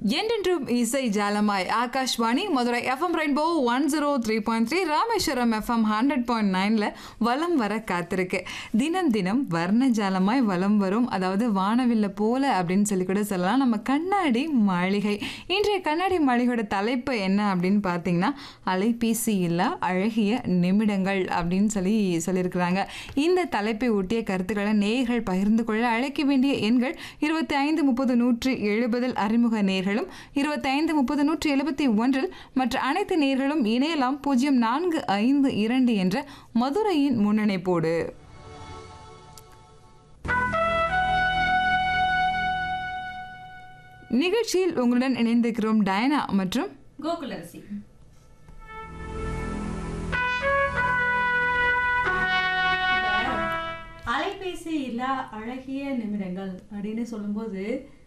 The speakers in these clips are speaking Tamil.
என்றென்றும் இசை ஜாலமாய் Akashvani Madurai FM rainbow one zero three point three Rameswaram FM hundred point நைனில் வலம் வர காத்திருக்கு தினம் தினம் வர்ண ஜாலமாய் வலம் வரும் அதாவது வானவில்ல போல அப்படின்னு சொல்லி கூட சொல்லலாம் நம்ம கண்ணாடி மாளிகை இன்றைய கண்ணாடி மாளிகையோட தலைப்பு என்ன அப்படின்னு பார்த்தீங்கன்னா அலைபேசி இல்லா அழகிய நிமிடங்கள் அப்படின்னு சொல்லி சொல்லியிருக்கிறாங்க இந்த தலைப்பை ஒட்டிய கருத்துக்களை நேயர்கள் பகிர்ந்து கொள்ள அழைக்க வேண்டிய எண்கள் இருபத்தி ஐந்து முப்பது நூற்றி எழுபதில் அறிமுக நேர்களும் இருபத்தி ஐந்து முப்பது நூற்றி எழுபத்தி ஒன்றில் மற்ற அனைத்து நேர்களும் இணையலாம் பூஜ்ஜியம் நான்கு ஐந்து இரண்டு என்ற மதுரையின் முன்னணைப்போடு நிகழ்ச்சியில் உங்களுடன் இணைந்திருக்கிறோம் டயனா மற்றும் கோகுலரசி அலைபேசி இல்லா அழகிய நிமிடங்கள் அப்படின்னு சொல்லும்போது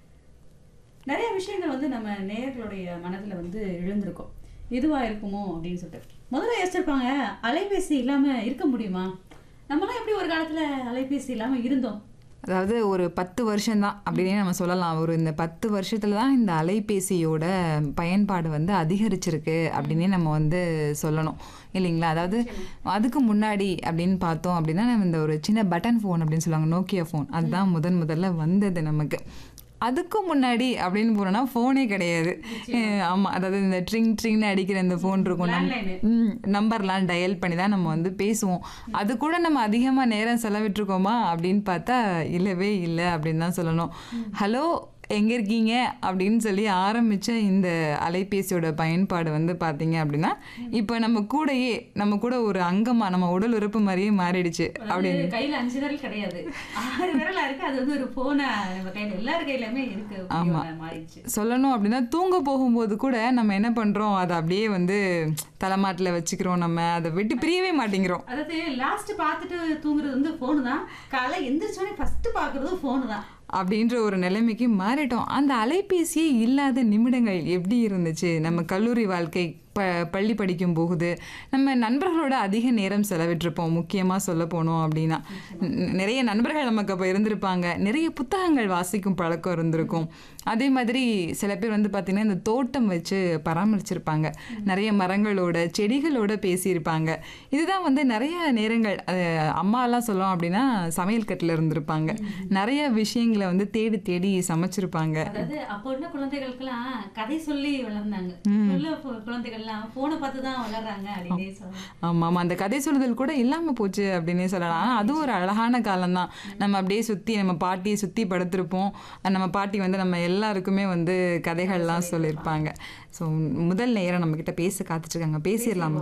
நிறைய விஷயங்கள் வந்து நம்ம நேயர்களுடைய மனதில் வந்து எழுந்திருக்கும் இதுவா இருக்குமோ அப்படின்னு சொல்லிட்டு முதல்ல யோசிச்சிருப்பாங்க அலைபேசி இல்லாம இருக்க முடியுமா நம்மளாம் எப்படி ஒரு காலத்துல அலைபேசி இல்லாம இருந்தோம் அதாவது ஒரு பத்து வருஷம்தான் அப்படின்னே நம்ம சொல்லலாம் ஒரு இந்த பத்து வருஷத்துல தான் இந்த அலைபேசியோட பயன்பாடு வந்து அதிகரிச்சிருக்கு அப்படின்னே நம்ம வந்து சொல்லணும் இல்லைங்களா அதாவது அதுக்கு முன்னாடி அப்படின்னு பார்த்தோம் அப்படின்னா நம்ம இந்த ஒரு சின்ன பட்டன் ஃபோன் அப்படின்னு சொல்லுவாங்க நோக்கியா ஃபோன் அதுதான் முதன் முதல்ல வந்தது நமக்கு அதுக்கு முன்னாடி அப்படின்னு போனோம்னா ஃபோனே கிடையாது அஹ் ஆமா அதாவது இந்த ட்ரிங் ட்ரிங்னு அடிக்கிற இந்த ஃபோன் இருக்கும் நம்ம Landline. ம் நம்பர்லாம் டயல் பண்ணி தான் நம்ம வந்து பேசுவோம் அது கூட நம்ம அதிகமாக நேரம் செலவிட்டிருக்கோமா அப்படின்னு பார்த்தா இல்லவே இல்லை அப்படின்னு தான் சொல்லணும் ஹலோ எங்கே இருக்கீங்க அப்படின்னு சொல்லி ஆரம்பித்த இந்த அலைபேசியோட பயன்பாடு வந்து பார்த்தீங்க அப்படின்னா இப்போ நம்ம கூடயே நம்ம கூட ஒரு அங்கமாக நம்ம உடல் உறுப்பு மாதிரியே மாறிடுச்சு அதாவது கையில அஞ்சு விரல் கிடையாது ஆறு விரலா இருக்கு அது வந்து ஒரு போனை நம்ம கையில எல்லார் கையிலுமே இருக்கு ஆமா. மாறிடுச்சு சொல்லணும் அப்படின்னா தூங்க போகும்போது கூட நம்ம என்ன பண்ணுறோம் அதை அப்படியே வந்து தலைமாட்டில் வச்சுக்கிறோம் நம்ம அதை விட்டு பிரியவே மாட்டேங்கிறோம் அதாவது லாஸ்ட் பார்த்துட்டு தூங்குறது வந்து ஃபோனு தான் காலை எந்திரிச்சோடனே ஃபர்ஸ்ட் பார்க்கறதும் ஃபோனு தான் அப்படின்ற ஒரு நிலைமைக்கு மாறிட்டோம் அந்த அலைபேசியே இல்லாத நிமிடங்கள் எப்படி இருந்துச்சு நம்ம கல்லூரி வாழ்க்கை ப பள்ளி படிக்கும் போகுது நம்ம நண்பர்களோட அதிக நேரம் செலவிட்டிருப்போம் முக்கியமாக சொல்ல போனோம் அப்படின்னா ந- நிறைய நண்பர்கள் நமக்கு அப்போ இருந்திருப்பாங்க நிறைய புத்தகங்கள் வாசிக்கும் பழக்கம் இருந்திருக்கும் அதே மாதிரி சில பேர் வந்து பார்த்திங்கன்னா இந்த தோட்டம் வச்சு பராமரிச்சிருப்பாங்க நிறைய மரங்களோட செடிகளோட பேசியிருப்பாங்க இதுதான் வந்து நிறைய நேரங்கள் அது அம்மாலாம் சொல்லலாம் அப்படின்னா சமையல் கட்டில் இருந்திருப்பாங்க நிறைய விஷயங்களை வந்து தேடி தேடி சமைச்சிருப்பாங்க அதாவது அப்போ உள்ள குழந்தைகளுக்கெல்லாம் கதை சொல்லி வளர்ந்தாங்க உள்ள கு- குழந்தைகள்லாம் போனை பார்த்து தான் வளர்றாங்க அப்படின்னே சொல்லலாம் ஆமாம் ஆமாம் அந்த கதை சொல்லுதல் கூட இல்லாமல் போச்சு அப்படின்னே சொல்லலாம் ஆனால் அதுவும் ஒரு அழகான காலம்தான் நம்ம அப்படியே சுற்றி நம்ம பாட்டியை சுற்றி படுத்திருப்போம் நம்ம பாட்டி வந்து நம்ம எல்லாருக்குமே வந்து கதைகள்லாம் சொல்லியிருப்பாங்க ஸோ முதல் நேரம் நம்மக்கிட்ட பேச காத்துட்ருக்காங்க பேசிடலாமா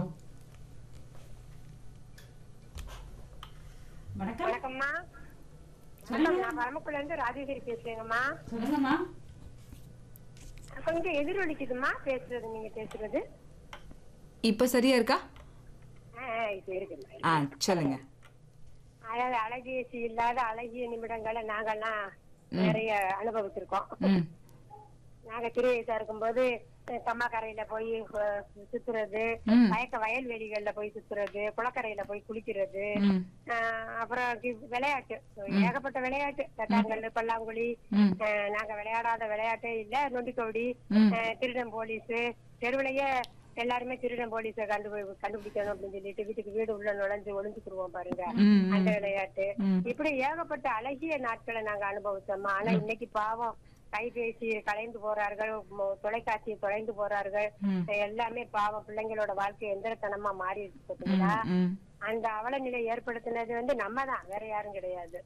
வணக்கம் வணக்கம்மா வணக்கம் நான் பரமக்குள்ள இருந்து ராஜேஸ்வரி பேசுறேங்கம்மா சொல்லுங்கம்மா கொஞ்சம் எதிரொலிக்குதும்மா பேசுறது நீங்க பேசுறது இப்போ சரியா இருக்கா ஆ, ஆ, இப்ப இருக்குமா ஆ சொல்லுங்க அதாவது அழகியசி இல்லாத அழகிய நிமிடங்களை நாங்கெல்லாம் நிறைய அனுபவிச்சிருக்கோம் ம் நாங்க சிறு வயசா இருக்கும்போது அஹ், கம்மாக்கரையில போய் அஹ், சுத்துறது ம். வயக்க வயல்வெளிகள்ல போய் சுத்துறது குளக்கரையில போய் குளிக்கிறது ம் ஆஹ் அப்புறம் கி- விளையாட்டு ஏகப்பட்ட விளையாட்டு தட்டாங்கல் பல்லாங்குழி ம். ஆஹ் நாங்க விளையாடாத விளையாட்டே இல்ல நொண்டிக்கோடி ம். ஆஹ் திருடன் போலீஸ் தெருவுலயே எல்லாருமே திருடன் போலீஸ கண்டு கண்டுபிடிக்கணும் அப்படின்னு சொல்லிட்டு வீட்டுக்கு வீடு உள்ள நுழைஞ்சு ஒளிஞ்சுக்குருவோம் பாருங்க ம், அந்த விளையாட்டு ம். இப்படி ஏகப்பட்ட அழகிய நாட்களை நாங்க அனுபவிச்சோம்மா ஆனா இன்னைக்கு பாவம் கைபேசி கலைந்து போறார்கள் மொ- தொலைக்காட்சி தொலைந்து போறார்கள் ம். எல்லாமே பாவம் பிள்ளைங்களோட வாழ்க்கை எந்திரத்தனமா மாறி இருக்கு பாத்தீங்களா ம் அந்த அவல நிலை ஏற்படுத்தினது வந்து நம்ம தான் வேற யாரும் கிடையாது